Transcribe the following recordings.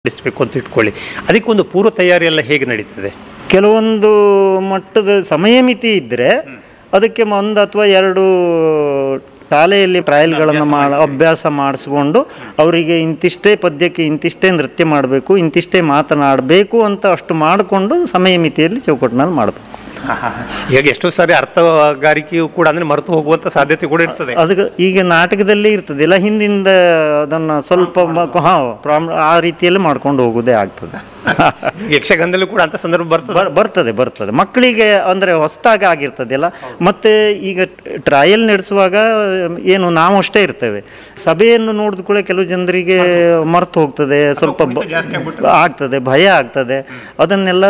ನಡೆಸಬೇಕು ಅಂತ ಇಟ್ಕೊಳ್ಳಿ ಅದಕ್ಕೊಂದು ಪೂರ್ವ ತಯಾರಿ ಎಲ್ಲ ಹೇಗೆ ನಡೀತದೆ ಕೆಲವೊಂದು ಮಟ್ಟದ ಸಮಯ ಮಿತಿ ಇದ್ದರೆ ಅದಕ್ಕೆ ಒಂದು ಅಥವಾ ಎರಡು ಶಾಲೆಯಲ್ಲಿ ಟ್ರಯಲ್ಗಳನ್ನು ಮಾಡ ಅಭ್ಯಾಸ ಮಾಡಿಸ್ಕೊಂಡು ಅವರಿಗೆ ಇಂತಿಷ್ಟೇ ಪದ್ಯಕ್ಕೆ ಇಂತಿಷ್ಟೇ ನೃತ್ಯ ಮಾಡಬೇಕು ಇಂತಿಷ್ಟೇ ಮಾತನಾಡಬೇಕು ಅಂತ ಅಷ್ಟು ಮಾಡಿಕೊಂಡು ಸಮಯ ಮಿತಿಯಲ್ಲಿ ಚೌಕಟ್ಟಿನಲ್ಲಿ ಮಾಡಬೇಕು ಈಗ ಎಷ್ಟೋ ಸಾರಿ ಅರ್ಥಗಾರಿಕೆಯು ಕೂಡ ಅಂದ್ರೆ ಮರೆತು ಹೋಗುವಂತ ಸಾಧ್ಯತೆ ಕೂಡ ಇರ್ತದೆ ಅದಕ್ಕೆ ಈಗ ನಾಟಕದಲ್ಲೇ ಇರ್ತದಿಲ್ಲ ಹಿಂದಿಂದ ಅದನ್ನು ಸ್ವಲ್ಪ ಮ- ಹಾ ಪ್ರಾಮ್- ಆ ರೀತಿಯಲ್ಲಿ ಮಾಡ್ಕೊಂಡು ಹೋಗೋದೇ ಆಗ್ತದೆ ಯಕ್ಷಗಾನದಲ್ಲೂ ಕೂಡ ಅಂತ ಸಂದರ್ಭ ಬರ್ತದೆ ಬರ್- ಬರ್ತದೆ ಬರ್ತದೆ ಮಕ್ಕಳಿಗೆ ಅಂದರೆ ಹೊಸದಾಗಿ ಆಗಿರ್ತದೆಲ್ಲ ಮತ್ತೆ ಈಗ ಟ್ರಯಲ್ ನಡೆಸುವಾಗ ಏನು ನಾವು ಅಷ್ಟೇ ಇರ್ತೇವೆ ಸಭೆಯನ್ನು ನೋಡಿದ ಕೂಡ ಕೆಲವು ಜನರಿಗೆ ಮರ್ತು ಹೋಗ್ತದೆ ಸ್ವಲ್ಪ ಬ- ಆಗ್ತದೆ ಭಯ ಆಗ್ತದೆ ಅದನ್ನೆಲ್ಲ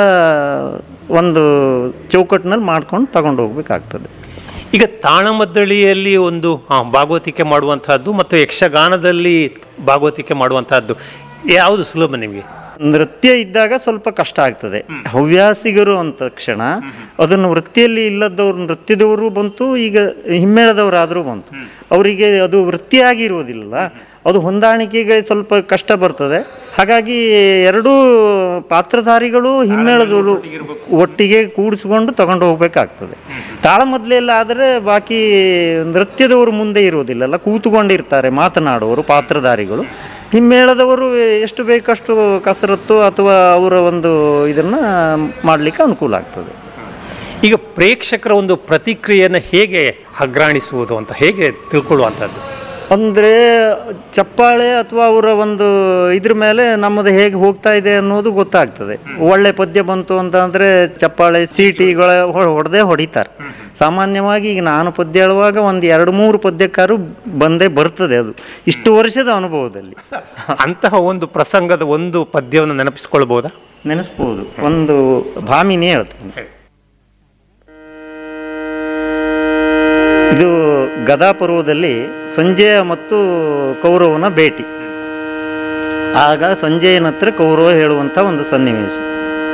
ಒಂದು ಚೌಕಟ್ಟಿನಲ್ಲಿ ಮಾಡ್ಕೊಂಡು ತಗೊಂಡು ಹೋಗ್ಬೇಕಾಗ್ತದೆ ಈಗ ತಾಳಮದ್ದಳಿಯಲ್ಲಿ ಒಂದು ಆ, ಭಾಗವತಿಕೆ ಮಾಡುವಂತಹದ್ದು ಮತ್ತು ಯಕ್ಷಗಾನದಲ್ಲಿ ಭಾಗವತಿಕೆ ಮಾಡುವಂತಹದ್ದು ಯಾವುದು ಸುಲಭ ನಿಮಗೆ ನೃತ್ಯ ಇದ್ದಾಗ ಸ್ವಲ್ಪ ಕಷ್ಟ ಆಗ್ತದೆ ಹವ್ಯಾಸಿಗರು ಅಂದ ತಕ್ಷಣ ಅದನ್ನು ವೃತ್ತಿಯಲ್ಲಿ ಇಲ್ಲದವ್ರು ನೃತ್ಯದವರು ಬಂತು ಈಗ ಹಿಮ್ಮೇಳದವರಾದರೂ ಬಂತು ಅವರಿಗೆ ಅದು ವೃತ್ತಿಯಾಗಿ ಇರುವುದಿಲ್ಲ ಅದು ಹೊಂದಾಣಿಕೆಗೆ ಸ್ವಲ್ಪ ಕಷ್ಟ ಬರ್ತದೆ ಹಾಗಾಗಿ ಎರಡೂ ಪಾತ್ರಧಾರಿಗಳು ಹಿಮ್ಮೇಳದವರು ಒಟ್ಟಿಗೆ ಕೂಡಿಸ್ಕೊಂಡು ತಗೊಂಡು ಹೋಗ್ಬೇಕಾಗ್ತದೆ ತಾಳಮದ್ಲೆಲ್ಲ ಆದರೆ ಬಾಕಿ ನೃತ್ಯದವರು ಮುಂದೆ ಇರುವುದಿಲ್ಲಲ್ಲ ಕೂತುಕೊಂಡಿರ್ತಾರೆ ಮಾತನಾಡುವವರು ಪಾತ್ರಧಾರಿಗಳು ಹಿಮ್ಮೇಳದವರು ಎಷ್ಟು ಬೇಕಷ್ಟು ಕಸರತ್ತು ಅಥವಾ ಅವರ ಒಂದು ಇದನ್ನು ಮಾಡಲಿಕ್ಕೆ ಅನುಕೂಲ ಆಗ್ತದೆ ಈಗ ಪ್ರೇಕ್ಷಕರ ಒಂದು ಪ್ರತಿಕ್ರಿಯೆಯನ್ನು ಹೇಗೆ ಅಗ್ರಾಣಿಸುವುದು ಅಂತ ಹೇಗೆ ತಿಳ್ಕೊಳ್ಳುವಂಥದ್ದು ಅಂದರೆ ಚಪ್ಪಾಳೆ ಅಥವಾ ಅವರ ಒಂದು ಇದ್ರ ಮೇಲೆ ನಮ್ಮದು ಹೇಗೆ ಹೋಗ್ತಾ ಇದೆ ಅನ್ನೋದು ಗೊತ್ತಾಗ್ತದೆ ಒಳ್ಳೆ ಪದ್ಯ ಬಂತು ಅಂತ ಅಂದರೆ ಚಪ್ಪಾಳೆ ಸೀಟಿಗಳ ಹೊಡೆದೇ ಹೊಡಿತಾರೆ ಸಾಮಾನ್ಯವಾಗಿ ಈಗ ನಾನು ಪದ್ಯ ಹೇಳುವಾಗ ಒಂದು ಎರಡು ಮೂರು ಪದ್ಯಕಾರು ಬಂದೇ ಬರ್ತದೆ ಅದು ಇಷ್ಟು ವರ್ಷದ ಅನುಭವದಲ್ಲಿ ಅಂತಹ ಒಂದು ಪ್ರಸಂಗದ ಒಂದು ಪದ್ಯವನ್ನು ನೆನಪಿಸ್ಕೊಳ್ಬಹುದಾ ನೆನೆಸ್ಬೋದು ಒಂದು ಭಾಮಿನಿ ಹೇಳ್ತೇನೆ ಇದು ಗದಾ ಪರ್ವದಲ್ಲಿ ಸಂಜಯ ಮತ್ತು ಕೌರವನ ಭೇಟಿ ಆಗ ಸಂಜಯನ ಹತ್ರ ಕೌರವ ಹೇಳುವಂಥ ಒಂದು ಸನ್ನಿವೇಶ